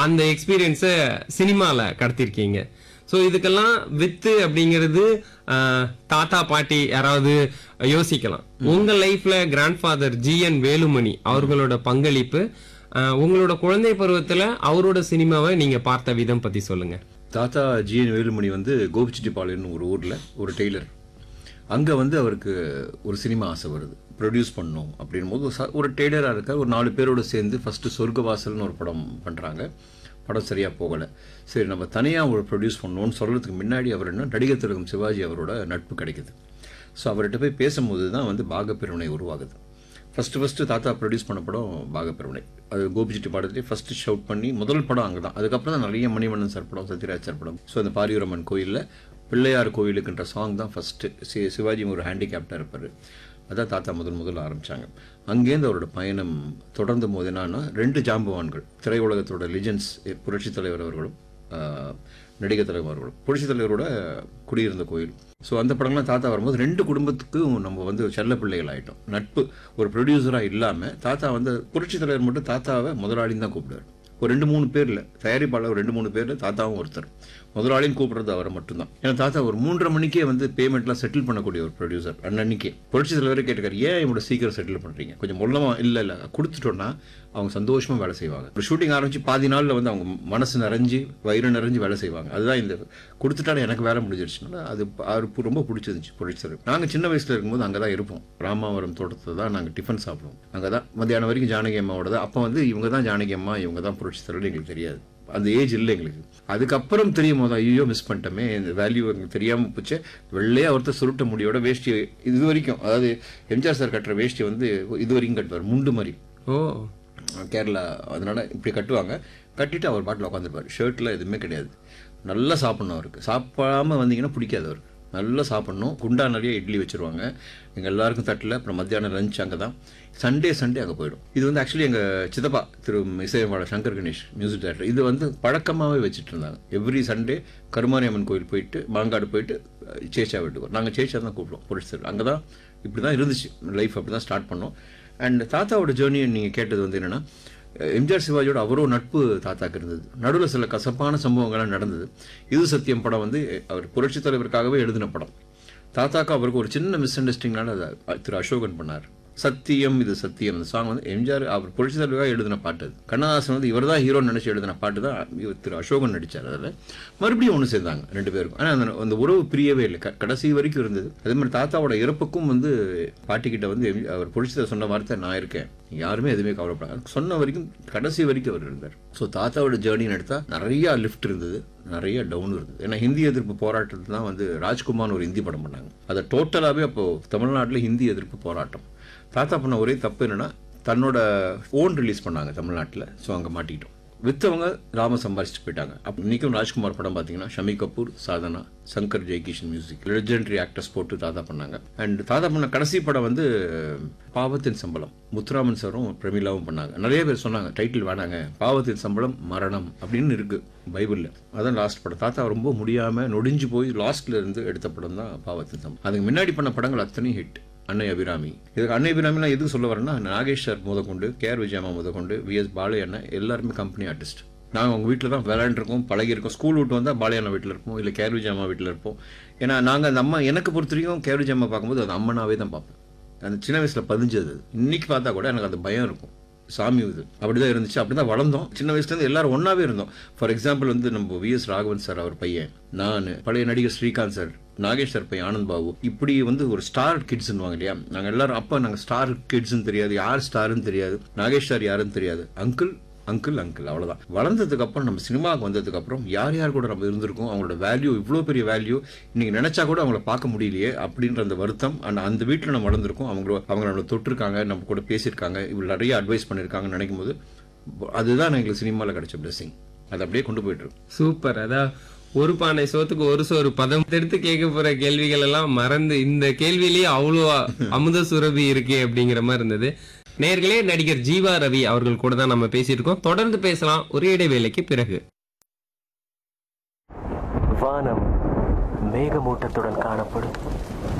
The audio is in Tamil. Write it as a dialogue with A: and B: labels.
A: அந்த எக்ஸ்பீரியன்ஸை சினிமால கடத்திருக்கீங்க ஸோ இதுக்கெல்லாம் வித்து அப்படிங்கிறது ஆஹ், தாத்தா பாட்டி யாராவது யோசிக்கலாம் உங்க லைஃப்ல கிராண்ட்ஃபாதர் ஜி என் வேலுமணி அவர்களோட பங்களிப்பு ஆஹ், உங்களோட குழந்தை பருவத்துல அவரோட சினிமாவை நீங்க பார்த்த விதம் பத்தி சொல்லுங்க
B: தாத்தா ஜிஎன் வேலுமணி வந்து கோபிச்செட்டிப்பாளையம்னு ஒரு ஊரில் ஒரு டெய்லர் அங்கே வந்து அவருக்கு ஒரு சினிமா ஆசை வருது ப்ரொடியூஸ் பண்ணணும் அப்படின்னும் போது ச- ஒரு டெய்லராக இருக்க ஒரு நாலு பேரோட சேர்ந்து ஃபஸ்ட்டு சொர்க்கவாசல்னு ஒரு படம் பண்ணுறாங்க படம் சரியாக போகலை சரி நம்ம தனியாக ஒரு ப்ரொடியூஸ் பண்ணணும்னு சொல்கிறதுக்கு முன்னாடி அவர் என்ன நடிகர் திலகம் சிவாஜி அவரோட நட்பு கிடைக்குது ஸோ அவர்கிட்ட போய் பேசும்போது தான் வந்து பாகப்பிரிவினை உருவாகுது ஃபஸ்ட்டு ஃபஸ்ட்டு தாத்தா ப்ரொடியூஸ் பண்ண படம் பாகப்பிரவனை அது கோபிச்செட்டி பாடத்துலேயே ஃபஸ்ட்டு ஷவுட் பண்ணி முதல் படம் அங்கே தான் அதுக்கப்புறம் தான் நிறைய மணிவண்ணன் சார் படம் சத்யராஜ் சார் படம் ஸோ அந்த பாரியூரம்மன் கோயிலில் பிள்ளையார் கோயிலுக்குன்ற சாங் தான் ஃபஸ்ட்டு சி சிவாஜி ஒரு ஹேண்டிகேப்டாக இருப்பார் அதான் தாத்தா முதல் முதல்ல ஆரம்பித்தாங்க அங்கேருந்து அவரோட பயணம் தொடர்ந்த போது என்னன்னா ரெண்டு ஜாம்பவான்கள் திரையுலகத்தோட லிஜெண்ட்ஸ் புரட்சித் தலைவர் அவர்களும் ஆஹ், நடிகர் தலைவர் அவர்களும் புரட்சித் தலைவரோட குடியிருந்த கோயில் ஸோ அந்த படம்லாம் தாத்தா வரும்போது ரெண்டு குடும்பத்துக்கும் நம்ம வந்து செல்ல பிள்ளைகள் ஆயிட்டோம் நட்பு ஒரு ப்ரொடியூசராக இல்லாமல் தாத்தா வந்து புரட்சித் தலைவர் மட்டும் தாத்தாவை முதலாளின்னு தான் கூப்பிடுவார் ஒரு ரெண்டு மூணு பேரில் தயாரிப்பாளர் ஒரு ரெண்டு மூணு பேரில் தாத்தாவும் ஒருத்தர் முதலாளின்னு கூப்பிடுறது அவரை மட்டும்தான் ஏன்னா தாத்தா ஒரு மூன்றரை மணிக்கே வந்து பேமெண்ட்லாம் செட்டில் பண்ணக்கூடிய ஒரு ப்ரொடியூசர் அன்னன்னைக்கே புரட்சி தலைவரே கேட்டுக்காரு ஏன் இவனோட சீக்கிரம் செட்டில் பண்ணுறீங்க கொஞ்சம் மொல்லமா இல்லை இல்லை கொடுத்துட்டோன்னா அவங்க சந்தோஷமா வேலை செய்வாங்க ஒரு ஷூட்டிங் ஆரம்பிச்சு பாதி நாளில் வந்து அவங்க மனசு நிறைஞ்சு வயிறு நிறைஞ்சு வேலை செய்வாங்க அதுதான் இந்த கொடுத்துட்டாலும் எனக்கு வேலை முடிஞ்சிருச்சுனால அது அவருக்கு ரொம்ப பிடிச்சிருந்துச்சு புரட்சி தலைவர் நாங்கள் சின்ன வயசுல இருக்கும்போது அங்கே தான் இருப்போம் ராமாவரம் தோட்டத்தில் தான் நாங்கள் டிஃபன் சாப்பிடுவோம் அங்கே தான் மத்தியானம் வரைக்கும் ஜானகி அம்மாவோட அப்போ வந்து இவங்க தான் ஜானகி அம்மா இவங்க தான் புரட்சி தலைவர் எங்களுக்கு தெரியாது அந்த ஏஜ் இல்லை எங்களுக்கு அதுக்கப்புறம் தெரியும் போது ஐயோ மிஸ் பண்ணிட்டோமே இந்த வேல்யூ எங்களுக்கு தெரியாமல் போச்சு வெள்ளையா ஒருத்தர் சுருட்ட முடியோட வேஷ்டி இது வரைக்கும் அதாவது எம்ஜிஆர் சார் கட்டுற வேஷ்டி வந்து இது வரைக்கும் கட்டுவார் முண்டு மாதிரி
A: ஓ
B: கேரளா அதனால இப்படி கட்டுவாங்க கட்டிட்டு அவர் பாட்டில் உட்காந்துருப்பார் ஷர்ட்டில் எதுவுமே கிடையாது நல்லா சாப்பிடணும் அவருக்கு சாப்பிடாம வந்தீங்கன்னா பிடிக்காது அவருக்கு நல்லா சாப்பிடணும் குண்டா நிறைய இட்லி வச்சிருவாங்க எங்கள் எல்லாருக்கும் தட்டில் அப்புறம் மத்தியானம் லஞ்ச் அங்கே தான் சண்டே சண்டே அங்கே போயிடும் இது வந்து ஆக்சுவலி எங்கள் சித்தப்பா திரு இசையமைப்பாளர் சங்கர் கணேஷ் மியூசிக் டைரக்டர் இது வந்து பழக்கமாகவே வச்சுட்டு இருந்தாங்க எவ்ரி சண்டே கருமாரியம்மன் கோயில் போயிட்டு மாங்காடு போயிட்டு அஹ், சேச்சா வீட்டுக்கு நாங்கள் சேச்சா தான் கூப்பிடுவோம் புரட்சி அங்கே தான் இப்படி தான் இருந்துச்சு லைஃப் அப்படி தான் ஸ்டார்ட் பண்ணோம் அண்ட் தாத்தாவோட ஜேர்னியை நீங்கள் கேட்டது வந்து என்னென்னா எம்ஜிஆர் சிவாஜியோட அவரோ நட்பு தாத்தாக்கு இருந்தது நடுவில் சில கசப்பான சம்பவங்கள்லாம் நடந்தது இது சத்தியம் படம் வந்து அவர் புரட்சித் தலைவருக்காகவே எழுதின படம் தாத்தாக்கு அவருக்கு ஒரு சின்ன மிஸ் அண்டர்ஸ்டாண்டிங்னால அதை திரு அசோகன் பண்ணார் சத்தியம் இது சத்தியம் அந்த சாங் வந்து எம்ஜிஆர் அவர் புரட்சி தலைவராக எழுதின பாட்டு அது கண்ணதாசன் வந்து இவர் தான் ஹீரோன்னு நினச்சி எழுதின பாட்டு தான் இவர் திரு அசோகன் நடித்தார் அதில் மறுபடியும் ஒன்று சேர்ந்தாங்க ரெண்டு பேருக்கும் ஆனால் அந்த அந்த உறவு பிரியவே இல்லை க- கடைசி வரைக்கும் இருந்தது அதே மாதிரி தாத்தாவோட இறப்புக்கும் வந்து பாட்டிக்கிட்ட வந்து எம்- அவர் புரட்சி தலைவர் சொன்ன வார்த்தை நான் இருக்கேன் யாருமே எதுவுமே கவலைப்படாது சொன்ன வரைக்கும் கடைசி வரைக்கும் அவர் இருந்தார் ஸோ தாத்தாவோட ஜேர்னின்னு எடுத்தா நிறைய லிஃப்ட் இருந்தது நிறைய டவுன் இருந்தது ஏன்னா ஹிந்தி எதிர்ப்பு போராட்டத்தில் தான் வந்து ராஜ்குமார்னு ஒரு ஹிந்தி படம் பண்ணாங்க அதை டோட்டலாகவே அப்போ தமிழ்நாட்டில் ஹிந்தி எதிர்ப்பு போராட்டம் தாத்தா பண்ண ஒரே தப்பு என்னன்னா தன்னோட ஓன் ரிலீஸ் பண்ணாங்க தமிழ்நாட்டில் ஸோ அங்கே மாட்டிக்கிட்டோம் வித்தவங்க ராம சம்பாரிச்சுட்டு போயிட்டாங்க அப்போ இன்னைக்கும் ராஜ்குமார் படம் பார்த்தீங்கன்னா Shammi Kapoor Sadhana Shankar Jaikishan music legendary actors போட்டு தாத்தா பண்ணாங்க அண்ட் தாத்தா பண்ண கடைசி படம் வந்து பாவத்தின் சம்பளம் முத்துராமன் சாரும் பிரமிளாவும் பண்ணாங்க நிறைய பேர் சொன்னாங்க டைட்டில் வேணாங்க பாவத்தின் சம்பளம் மரணம் அப்படின்னு இருக்கு பைபிளில் அதான் லாஸ்ட் படம் தாத்தா ரொம்ப முடியாம நொடிஞ்சு போய் லாஸ்ட்ல இருந்து எடுத்த படம் தான் பாவத்தின் சம்பளம் அதுக்கு முன்னாடி பண்ண படங்கள் அத்தனை ஹிட் அன்னை அபிராமி இதுக்கு அன்னை அபிராமிலாம் எதுக்கு சொல்ல வரேன்னா நாகேஷ் சார் முதற்கொண்டு கேஆர் விஜயம்மா முதற்கொண்டு விஎஸ் பாலு அண்ணன் எல்லாருமே கம்பெனி ஆர்டிஸ்ட் நாங்கள் அவங்க வீட்டில் தான் விளையாண்டுருக்கோம் பழகிருக்கோம் ஸ்கூல் விட்டு வந்தால் பாலையண்ணா வீட்டில் இருப்போம் இல்லை கேஆர் விஜயம்மா வீட்டில் இருப்போம் ஏன்னா நாங்கள் அந்த அம்மா எனக்கு பொறுத்த வரைக்கும் கேஆர் விஜயம்மா பார்க்கும்போது அது அம்மனாவே தான் பார்ப்பேன் அந்த சின்ன வயசில் பதிஞ்சது அது. இன்னைக்கு பார்த்தா கூட எனக்கு அந்த பயம் இருக்கும் சாமி இது அப்படிதான் இருந்துச்சு அப்படிதான் வளர்ந்தோம் சின்ன வயசுல இருந்து எல்லாரும் ஒண்ணாவே இருந்தோம் ஃபார் எக்ஸாம்பிள் வந்து நம்ம விஎஸ் ராகவன் சார் அவர் பையன் நான் பழைய நடிகர் ஸ்ரீகாந்த் சார் நாகேஷ் சார் பையன் ஆனந்த் பாபு இப்படி வந்து ஒரு ஸ்டார் கிட்ஸ்னுவாங்க இல்லையா நாங்க எல்லாரும் அப்ப நாங்க ஸ்டார் கிட்ஸ்னு தெரியாது யார் ஸ்டார்னு தெரியாது நாகேஷ் சார் யாருன்னு தெரியாது அங்கிள் அங்கிள் அங்கிள் அவ்வளவுதான் வளர்ந்ததுக்கு அப்புறம் நம்ம சினிமாவுக்கு வந்ததுக்கு அப்புறம் யார் யார் கூட நம்ம இருந்திருக்கோம் அவங்களோட வேல்யூ இவ்வளோ பெரிய வேல்யூ இன்னைக்கு நினைச்சா கூட அவங்கள பார்க்க முடியலையே அப்படின்ற அந்த வருத்தம் அண்ட் அந்த வீட்டில் நம்ம வளர்ந்துருக்கோம் அவங்க அவங்க நம்மளை தொட்டிருக்காங்க நம்ம கூட பேசியிருக்காங்க இவ்வளோ நிறைய அட்வைஸ் பண்ணியிருக்காங்கன்னு நினைக்கும் போது அதுதான் எங்களுக்கு சினிமாவில் கிடைச்ச பிளெஸிங் அதை அப்படியே கொண்டு போயிட்டு இருக்கு
A: சூப்பர் அதான் ஒரு பானை சோத்துக்கு ஒரு சோறு பதம் எடுத்து கேட்க போற கேள்விகள் எல்லாம் மறந்து இந்த கேள்வியிலேயே அவ்வளோ அமுத சுரபி இருக்கே அப்படிங்கிற மாதிரி இருந்தது நேர்களே நடிகர் ஜீவா ரவி அவர்கள் கூட தான் நம்ம பேசிட்டு இருக்கோம் தொடர்ந்து பேசலாம் ஒரே இடைவேளைக்கு பிறகு
C: வானம் மேகமூட்டத்துடன் காணப்படும்